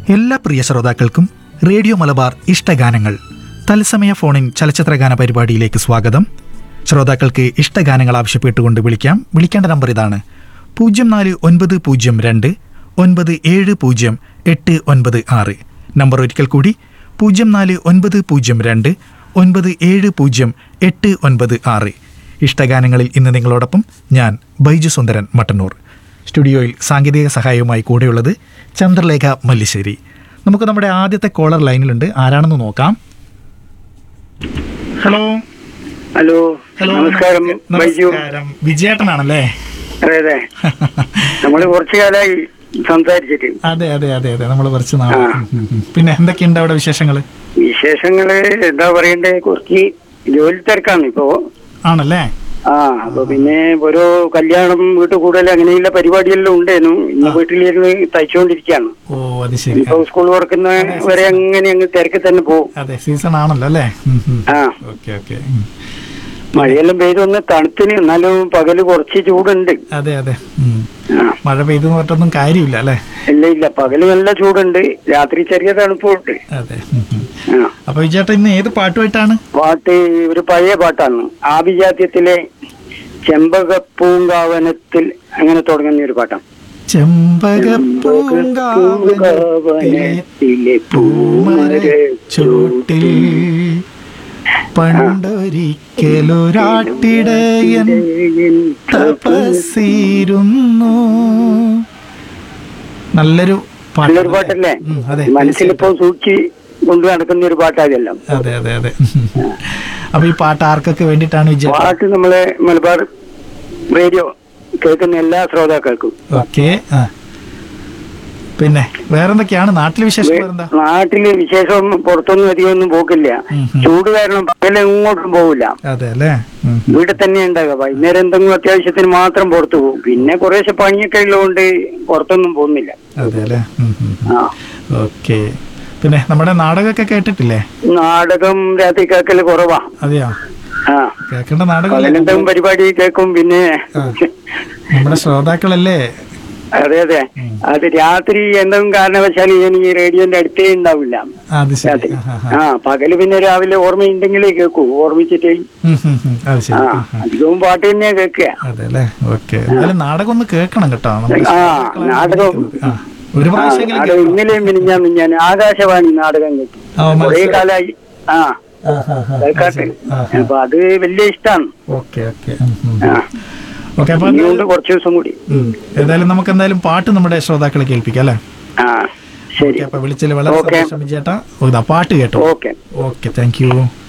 എല്ലാ പ്രിയ ശ്രോതാക്കൾക്കും റേഡിയോ മലബാർ ഇഷ്ടഗാനങ്ങൾ തത്സമയ ഫോണിൻ ചലച്ചിത്രഗാന പരിപാടിയിലേക്ക് സ്വാഗതം ശ്രോതാക്കൾക്ക് ഇഷ്ടഗാനങ്ങൾ ആവശ്യപ്പെട്ടുകൊണ്ട് വിളിക്കാം വിളിക്കേണ്ട നമ്പർ ഇതാണ് പൂജ്യം നാല് ഒൻപത് പൂജ്യം രണ്ട് ഒൻപത് ഏഴ് പൂജ്യം എട്ട് ഒൻപത് ആറ് നമ്പർ ഒരിക്കൽ കൂടി പൂജ്യം നാല് ഒൻപത് പൂജ്യം രണ്ട് ഒൻപത് ഏഴ് പൂജ്യം എട്ട് ഒൻപത് ആറ് ഇഷ്ടഗാനങ്ങളിൽ ഇന്ന് നിങ്ങളോടൊപ്പം ഞാൻ ബൈജു സുന്ദരൻ മട്ടന്നൂർ സ്റ്റുഡിയോയിൽ സാങ്കേതിക സഹായവുമായി കൂടെയുള്ളത് ചന്ദ്രലേഖ മല്ലിശ്ശേരി നമുക്ക് നമ്മുടെ ആദ്യത്തെ കോളർ ലൈനിലുണ്ട് ആരാണെന്ന് നോക്കാം ഹലോ ഹലോ ഹലോ നമസ്കാരം ബൈജു നമസ്കാരം വിജയേട്ടനാണല്ലേ അതെ അതെ നമ്മള് കുറച്ചു കാലമായി സംസാരിച്ചിട്ട് അതെ അതെ അതെ അതെ നമ്മൾ കുറച്ച് നാൾ പിന്നെ എന്തൊക്കെയുണ്ട് അവിടെ വിശേഷങ്ങൾ വിശേഷങ്ങള് എന്താ പറയണ്ടേ കുറച്ച് ജോലി തിരക്കാണ് ഇപ്പോ ആണല്ലേ ആ അപ്പൊ പിന്നെ ഓരോ കല്യാണം വീട്ടു കൂടുതൽ അങ്ങനെയുള്ള പരിപാടിയെല്ലാം ഉണ്ടായിരുന്നു ഇന്ന് വീട്ടിലിരുന്ന് തയ്ച്ചുകൊണ്ടിരിക്കുകയാണ് ഓ അത് ശരി ഇപ്പൊ സ്കൂൾ തുറക്കുന്ന വരെ അങ്ങനെ അങ്ങ് തിരക്കി തന്നെ പോകും അതെ സീസൺ ആണല്ലോ അല്ലേ ആ ഓക്കെ ഓക്കെ മഴയെല്ലാം പെയ്ത് ഒന്ന് തണുത്തിന് എന്നാലും പകല് കുറച്ച് ചൂടുണ്ട് അതെ അതെ ഉം. ആ മഴ പെയ്തു പറഞ്ഞൊന്നും കാര്യമില്ല അല്ലേ ഇല്ല ഇല്ല പകല് നല്ല ചൂടുണ്ട് രാത്രി ചെറിയ തണുപ്പുണ്ട് അതെ ഉം, ഉം. ആ അപ്പൊ വിജയേട്ടൻ ഇന്ന് ഏത് പാട്ടുമായിട്ടാണ് പാട്ട് ഒരു പഴയ പാട്ടാണ് ആഭിജാത്യത്തിലെ ചെമ്പകപ്പൂങ്കാവനത്തിൽ അങ്ങനെ തുടങ്ങുന്ന ഒരു പാട്ടാണ് ചെമ്പകപ്പൂങ്കാവനത്തിലെ പൂമരച്ചോട്ടിൽ പണ്ടൊരിക്കലൊരാട്ടിടയൻ തപസ്സിരുന്നു നല്ലൊരു നല്ലൊരു പാട്ടല്ലേ ഉം, അതെ മനസ്സിലിപ്പോ സൂക്ഷിച്ച് കൊണ്ടു നടക്കുന്ന ഒരു പാട്ടാതെല്ലാം അതെ അതെ അതെ അപ്പൊ ഈ പാട്ട് ആർക്കൊക്കെ വേണ്ടിയിട്ടാണ് വിജയ പാട്ട് നമ്മളെ മലബാർ റേഡിയോ കേൾക്കുന്ന എല്ലാ ശ്രോതാക്കൾക്കും ഓക്കെ ആ പിന്നെ വേറെന്തൊക്കെയാണ് നാട്ടിലെ വിശേഷങ്ങൾ എന്താ നാട്ടില് വിശേഷം പുറത്തൊന്നും അധികം ഒന്നും പോക്കില്ല ഉം, ഉം. ചൂട് കാരണം പകല് എങ്ങോട്ടും പോകില്ല അതെ അല്ലേ ഉം, ഉം. വീട്ടിൽ തന്നെ ഉണ്ടാകുക വൈകുന്നേരം എന്തെങ്കിലും അത്യാവശ്യത്തിന് മാത്രം പുറത്തു പോകും പിന്നെ കുറേശ്ശെ പണിയൊക്കെ ഉള്ളതുകൊണ്ട് പുറത്തൊന്നും പോകുന്നില്ല അതെ അല്ലേ ഉം, ഉം, ഉം. ആ ഓക്കെ പിന്നെ നമ്മുടെ നാടകമൊക്കെ കേട്ടിട്ടില്ലേ നാടകം രാത്രി കേൾക്കല് കുറവാ അതെയോ ആ കേൾക്കേണ്ട നാടകം പകലെന്തെങ്കിലും പരിപാടി കേൾക്കും പിന്നെ ആ. നമ്മുടെ ശ്രോതാക്കളല്ലേ അതെ അതെ അത് രാത്രി എന്തെങ്കിലും കാരണവശാൽ ഞാൻ ഈ റേഡിയോന്റെ അടുത്തേ ഉണ്ടാവില്ല അത് ശരി രാത്രി ആ, ആ, ആ. ആ പകല് പിന്നെ രാവിലെ ഓർമ്മയുണ്ടെങ്കിലേ കേൾക്കൂ ഓർമ്മിച്ചിട്ട് ഉം, ഉം, ഉം. അത് ആ ശരി ആ, ആ. അധികവും പാട്ട് തന്നെയാ കേൾക്കുക അതെ അല്ലേ ഓക്കെ എന്നാലും നാടകം ഒന്ന് കേൾക്കണം കേട്ടോ നമ്മുടെ ആ, ശ്രോതാക്കളാണ് നാടകം. വിളിക്കുന്നത്. ആ, ഒരു ആ, പ്രാവശ്യമെങ്കിലും നാടകം കേൾക്കണം. ഇന്നലെയും പിന്നെ ഞാൻ ഞാൻ ആകാശവാണി നാടകം കേട്ടു ആ, കുറേ മനസ്സിലായി. കാലായി ആ ആ, ആ, ആ. കേൾക്കാട്ട് ആ, ആ. അപ്പൊ അത് വലിയ ഇഷ്ടമാണ് ഓക്കെ ഓക്കെ ഉം, ഉം. ആ ഓക്കെ അപ്പൊ ഇനിയുണ്ട് കുറച്ച് ദിവസം കൂടി ഉം. ഏതായാലും നമുക്ക് എന്തായാലും പാട്ട് നമ്മുടെ ശ്രോതാക്കളെ കേൾപ്പിക്കാം അല്ലേ ആ ശരി ഓക്കെ അപ്പൊ വിളിച്ചതിൽ വളരെ ഓക്കെ. സന്തോഷം വിജയേട്ടാ ഓ, ഇതാ പാട്ട് കേട്ടോ ഓക്കെ ഓക്കെ താങ്ക് യു